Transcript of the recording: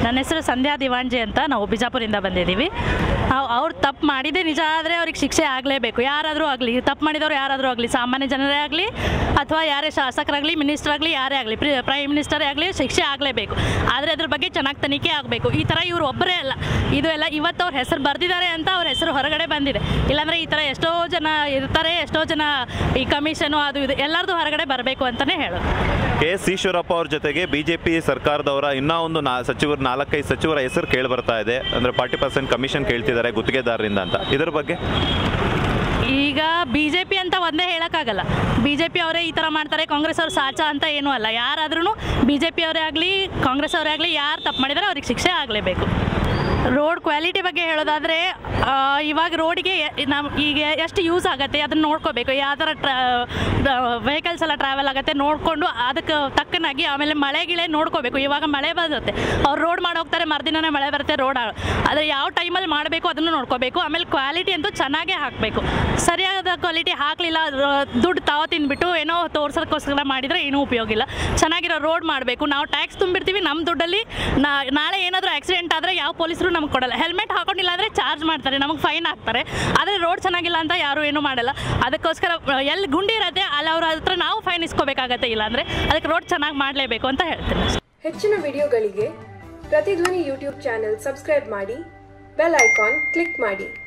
ನನ್ನ ಹೆಸರು ಸಂಧ್ಯಾ ದಿವಾಂಜೆ ಅಂತ ನಾವು ಬಿಜಾಪುರಿಂದ ಬಂದಿದ್ದೀವಿ ಅವ್ರು ತಪ್ಪು ಮಾಡಿದೆ ನಿಜ ಆದರೆ ಅವ್ರಿಗೆ ಶಿಕ್ಷೆ ಆಗಲೇಬೇಕು ಯಾರಾದರೂ ಆಗಲಿ ತಪ್ಪು ಮಾಡಿದವರು ಯಾರಾದರೂ ಆಗಲಿ ಸಾಮಾನ್ಯ ಜನರೇ ಆಗಲಿ ಅಥವಾ ಯಾರೇ ಶಾಸಕರಾಗಲಿ ಮಿನಿಸ್ಟರ್ ಆಗಲಿ ಯಾರೇ ಆಗಲಿ ಪ್ರೈಮ್ ಮಿನಿಸ್ಟರೇ ಆಗಲಿ ಶಿಕ್ಷೆ ಆಗಲೇಬೇಕು ಆದರೆ ಅದ್ರ ಬಗ್ಗೆ ಚೆನ್ನಾಗಿ ತನಿಖೆ ಆಗಬೇಕು ಈ ಥರ ಇವರು ಒಬ್ಬರೇ ಅಲ್ಲ ಇದು ಎಲ್ಲ ಇವತ್ತು ಅವ್ರ ಹೆಸರು ಬರೆದಿದ್ದಾರೆ ಅಂತ ಅವ್ರ ಹೆಸರು ಹೊರಗಡೆ ಬಂದಿದೆ ಇಲ್ಲಾಂದರೆ ಈ ಥರ ಎಷ್ಟೋ ಜನ ಇರ್ತಾರೆ ಎಷ್ಟೋ ಜನ ಈ ಕಮಿಷನು ಅದು ಇದು ಎಲ್ಲರದು ಹೊರಗಡೆ ಬರಬೇಕು ಅಂತಲೇ ಹೇಳೋದು ಕೆ ಎಸ್ ಈಶ್ವರಪ್ಪ ಅವ್ರ ಜೊತೆಗೆ ಬಿಜೆಪಿ ಸರ್ಕಾರದವರ ಇನ್ನೂ ಒಂದು ನಾ ಸಚಿವರು ನಾಲ್ಕೈದು ಸಚಿವರ ಹೆಸರು ಕೇಳಿ ಬರ್ತಾ ಇದೆ ಅಂದ್ರೆ ಫಾರ್ಟಿ ಪರ್ಸೆಂಟ್ ಕಮಿಷನ್ ಕೇಳ್ತಿದ್ದಾರೆ ಗುತ್ತಿಗೆದಾರರಿಂದ ಅಂತ ಇದ್ರ ಬಗ್ಗೆ ಈಗ ಬಿ ಜೆ ಪಿ ಅಂತ ಒಂದೇ ಹೇಳೋಕ್ಕಾಗಲ್ಲ ಬಿ ಜೆ ಪಿ ಅವರೇ ಈ ಥರ ಮಾಡ್ತಾರೆ ಕಾಂಗ್ರೆಸ್ ಅವ್ರು ಸಾಚ ಅಂತ ಏನೂ ಅಲ್ಲ ಯಾರಾದ್ರೂ ಬಿ ಜೆ ಪಿ ಅವರೇ ಆಗಲಿ ಕಾಂಗ್ರೆಸ್ ಅವರೇ ಆಗಲಿ ಯಾರು ತಪ್ಪು ಮಾಡಿದರೆ ಅವ್ರಿಗೆ ಶಿಕ್ಷೆ ಆಗಲೇಬೇಕು ರೋಡ್ ಕ್ವಾಲಿಟಿ ಬಗ್ಗೆ ಹೇಳೋದಾದರೆ ಇವಾಗ ರೋಡಿಗೆ ನಮ್ಮ ಈಗ ಎಷ್ಟು ಯೂಸ್ ಆಗುತ್ತೆ ಅದನ್ನು ನೋಡ್ಕೋಬೇಕು ಯಾವ ಥರ ಟ್ರಾ ವೆಹಿಕಲ್ಸ್ ಎಲ್ಲ ಟ್ರಾವೆಲ್ ಆಗುತ್ತೆ ನೋಡಿಕೊಂಡು ಅದಕ್ಕೆ ತಕ್ಕನಾಗಿ ಆಮೇಲೆ ಮಳೆ ಗಿಳೆ ನೋಡ್ಕೋಬೇಕು ಇವಾಗ ಮಳೆ ಬರುತ್ತೆ ಅವ್ರು ರೋಡ್ ಮಾಡಿ ಹೋಗ್ತಾರೆ ಮರುದಿನನೇ ಮಳೆ ಬರುತ್ತೆ ರೋಡ್ ಆದರೆ ಯಾವ ಟೈಮಲ್ಲಿ ಮಾಡಬೇಕು ಅದನ್ನು ನೋಡ್ಕೋಬೇಕು ಆಮೇಲೆ ಕ್ವಾಲಿಟಿ ಅಂತೂ ಚೆನ್ನಾಗೇ ಹಾಕಬೇಕು ಸರಿಯಾದ ಕ್ವಾಲಿಟಿ ಹಾಕಲಿಲ್ಲ ದುಡ್ಡು ತಾವು ತಿಂದ್ಬಿಟ್ಟು ಏನೋ ತೋರ್ಸೋದಕ್ಕೋಸ್ಕರ ಮಾಡಿದರೆ ಏನೂ ಉಪಯೋಗ ಇಲ್ಲ ಚೆನ್ನಾಗಿರೋ ರೋಡ್ ಮಾಡಬೇಕು ನಾವು ಟ್ಯಾಕ್ಸ್ ತುಂಬಿರ್ತೀವಿ ನಮ್ಮ ದುಡ್ಡಲ್ಲಿ ನಾ- ನಾಳೆ ಏನಾದರೂ ಆಕ್ಸಿಡೆಂಟ್ ಆದರೆ ಯಾವ ಪೊಲೀಸರು ನಮ್ಗೆ ಕೊಡಲ್ಲ ಹೆಲ್ಮೆಟ್ ಹಾಕೊಂಡಿಲ್ಲ ಅಂದರೆ ಚಾರ್ಜ್ ಮಾಡ್ತಾರೆ ನಮಗೆ ಫೈನ್ ಹಾಕ್ತಾರೆ ಆದರೆ ರೋಡ್ ಚೆನ್ನಾಗಿಲ್ಲ ಅಂತ ಯಾರು ಏನೂ ಮಾಡಲ್ಲ ಅದಕ್ಕೋಸ್ಕರ ಎಲ್ಲಿ ಗುಂಡಿ ಇರುತ್ತೆ ಅಲ್ಲಿ ಅವ್ರ ಹತ್ರ ನಾವು ಫೈನ್ ಇಸ್ಕೋಬೇಕಾಗತ್ತೆ ಇಲ್ಲಾಂದರೆ ಅದಕ್ಕೆ ರೋಡ್ ಚೆನ್ನಾಗಿ ಮಾಡಲೇಬೇಕು ಅಂತ ಹೇಳ್ತೀನಿ ಹೆಚ್ಚಿನ ವಿಡಿಯೋಗಳಿಗೆ ಪ್ರತಿಧ್ವನಿ ಯೂಟ್ಯೂಬ್ ಚಾನೆಲ್ ಸಬ್ಸ್ಕ್ರೈಬ್ ಮಾಡಿ ಬೆಲ್ ಐಕಾನ್ ಕ್ಲಿಕ್ ಮಾಡಿ